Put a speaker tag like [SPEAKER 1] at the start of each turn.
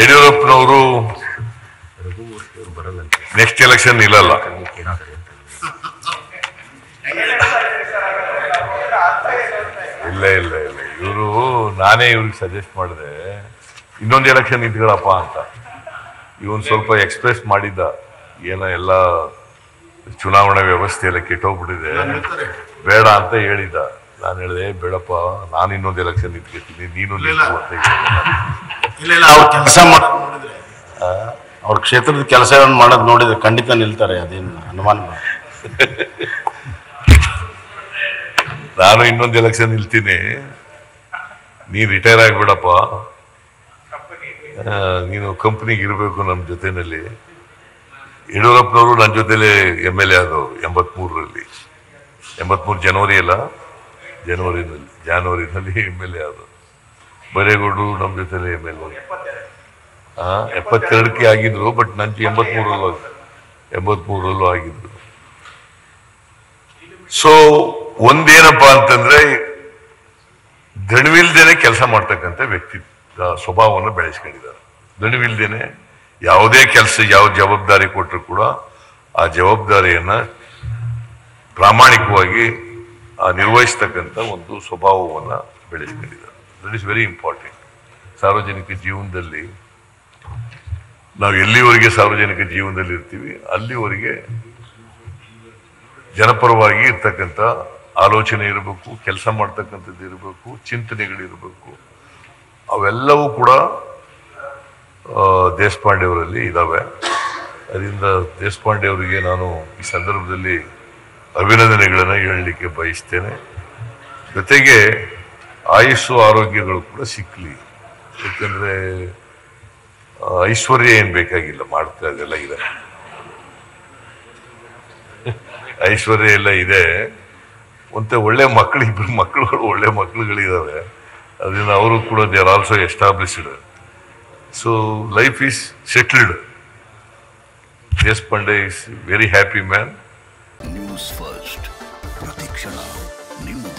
[SPEAKER 1] ಯಡಿಯೂರಪ್ಪನವರು next election ನಿಲ್ಲಲ್ಲ ಇಲ್ಲ ಇಲ್ಲ ಇಲ್ಲ ಇವರು ನಾನೇ ಇವ್ರಿಗೆ ಸಜೆಸ್ಟ್ ಮಾಡಿದೆ ಇನ್ನೊಂದು ಎಲೆಕ್ಷನ್ ನಿಂತ್ಕೊಳಪ್ಪ ಅಂತ ಇವನ್ ಸ್ವಲ್ಪ ಎಕ್ಸ್ಪ್ರೆಸ್ ಮಾಡಿದ್ದ ಏನೋ ಎಲ್ಲ ಚುನಾವಣಾ ವ್ಯವಸ್ಥೆ ಎಲ್ಲ ಕೆಟ್ಟೋಗ್ಬಿಟ್ಟಿದೆ ಬೇಡ ಅಂತ ಹೇಳಿದ್ದ ನಾನು ಹೇಳಿದೆ ಬೇಡಪ್ಪ ನಾನು ಇನ್ನೊಂದು ಎಲೆಕ್ಷನ್ ನಿಂತ್ಕೊತೀನಿ ನೀನು ನಿಲ್ಸು ಅಂತ ಹೇಳಿದೆ
[SPEAKER 2] ಇಲ್ಲ ಇಲ್ಲ ಅವ್ರ ಕೆಲಸ ಮಾಡೋದು ನೋಡಿದ್ರೆ ಅವ್ರ ಕ್ಷೇತ್ರದ ಕೆಲಸಗಳನ್ನು ಮಾಡೋದು ನೋಡಿದ್ರೆ ಖಂಡಿತ ನಿಲ್ತಾರೆ ಅದೇನು ಅನುಮಾನ ಬೇಡ.
[SPEAKER 1] ನಾನು ಇನ್ನೊಂದು ಎಲೆಕ್ಷನ್ ನಿಲ್ತೀನಿ ನೀನ್ ರಿಟೈರ್ ಆಗ್ಬಿಡಪ್ಪ ಆ, ನೀನು ಕಂಪ್ನಿಗೆ ಇರಬೇಕು ನಮ್ಮ ಜೊತೆನಲ್ಲಿ ಯಡಿಯೂರಪ್ಪನವರು ನನ್ನ ಜೊತೆಲೆ ಎಮ್ ಎಲ್ ಎ ಆದವರು ಎಂಬತ್ಮೂರರಲ್ಲಿ ಎಂಬತ್ಮೂರು ಜನವರಿ ಅಲ್ಲ ಜನವರಿನಲ್ಲಿ ಜಾನ್ವರಿನಲ್ಲಿ ಎಮ್ ಎಲ್ ಎ ಆದವರು ಬರೇಗೌಡರು ನಮ್ಮ ಜೊತೆಲೆ ಎಮ್ ಎಲ್ ಎ ಎಪ್ಪತ್ತೆರಡಕ್ಕೆ ಆಗಿದ್ರು ಬಟ್ ನನ್ನ ಎಂಬತ್ಮೂರಲ್ಲೂ ಎಂಬತ್ಮೂರಲ್ಲೂ ಆಗಿದ್ರು ಸೊ ಒಂದೇನಪ್ಪಾ ಅಂತಂದ್ರೆ ದಣಿವಿಲ್ದೇನೆ ಕೆಲಸ ಮಾಡ್ತಕ್ಕಂಥ ವ್ಯಕ್ತಿ ಆ, ಸ್ವಭಾವವನ್ನು ಬೆಳೆಸ್ಕೊಂಡಿದ್ದಾರೆ ದಣಿವಿಲ್ದೇನೆ ಯಾವುದೇ ಕೆಲಸ ಯಾವ ಜವಾಬ್ದಾರಿ ಕೊಟ್ಟರು ಕೂಡ ಆ ಜವಾಬ್ದಾರಿಯನ್ನ ಪ್ರಾಮಾಣಿಕವಾಗಿ ಆ, ನಿರ್ವಹಿಸ್ತಕ್ಕಂಥ ಒಂದು ಸ್ವಭಾವವನ್ನ ಬೆಳೆಸ್ಕೊಂಡಿದ್ದಾರೆ ದಟ್ ಇಸ್ ವೆರಿ ಇಂಪಾರ್ಟೆಂಟ್ ಸಾರ್ವಜನಿಕ ಜೀವನದಲ್ಲಿ ನಾವು ಎಲ್ಲಿವರೆಗೆ ಸಾರ್ವಜನಿಕ ಜೀವನದಲ್ಲಿ ಇರ್ತೀವಿ ಅಲ್ಲಿವರೆಗೆ ಜನಪರವಾಗಿ ಇರ್ತಕ್ಕಂಥ ಆಲೋಚನೆ ಇರಬೇಕು ಕೆಲಸ ಮಾಡ್ತಕ್ಕಂಥದ್ದು ಇರಬೇಕು ಚಿಂತನೆಗಳಿರಬೇಕು ಅವೆಲ್ಲವೂ ಕೂಡ ಆ, ದೇಶಪಾಂಡೆ ಅವರಲ್ಲಿ ಇದಾವೆ ಅದರಿಂದ ದೇಶಪಾಂಡೆ ಅವರಿಗೆ ನಾನು ಈ ಸಂದರ್ಭದಲ್ಲಿ ಅಭಿನಂದನೆಗಳನ್ನು ಹೇಳಲಿಕ್ಕೆ ಬಯಸ್ತೇನೆ ಜೊತೆಗೆ ಆಯುಸ್ಸು ಆರೋಗ್ಯಗಳು ಕೂಡ ಸಿಕ್ಕಲಿ ಯಾಕಂದ್ರೆ ಆ, ಐಶ್ವರ್ಯ ಏನ್ ಬೇಕಾಗಿಲ್ಲ ಮಾಡ್ತಾ ಇದೆಲ್ಲ ಇದೆ ಐಶ್ವರ್ಯ ಎಲ್ಲ ಇದೆ ಮತ್ತೆ ಒಳ್ಳೆ ಮಕ್ಕಳು ಇಬ್ರು ಮಕ್ಕಳುಗಳು ಒಳ್ಳೆ ಮಕ್ಕಳುಗಳಿದಾವೆ ಅದರಿಂದ ಅವರು ಕೂಡ they are also established so life is settled Deshpande is very happy man
[SPEAKER 3] news first ಪ್ರತಿಕ್ಷಣ ನಿಮ್ಮ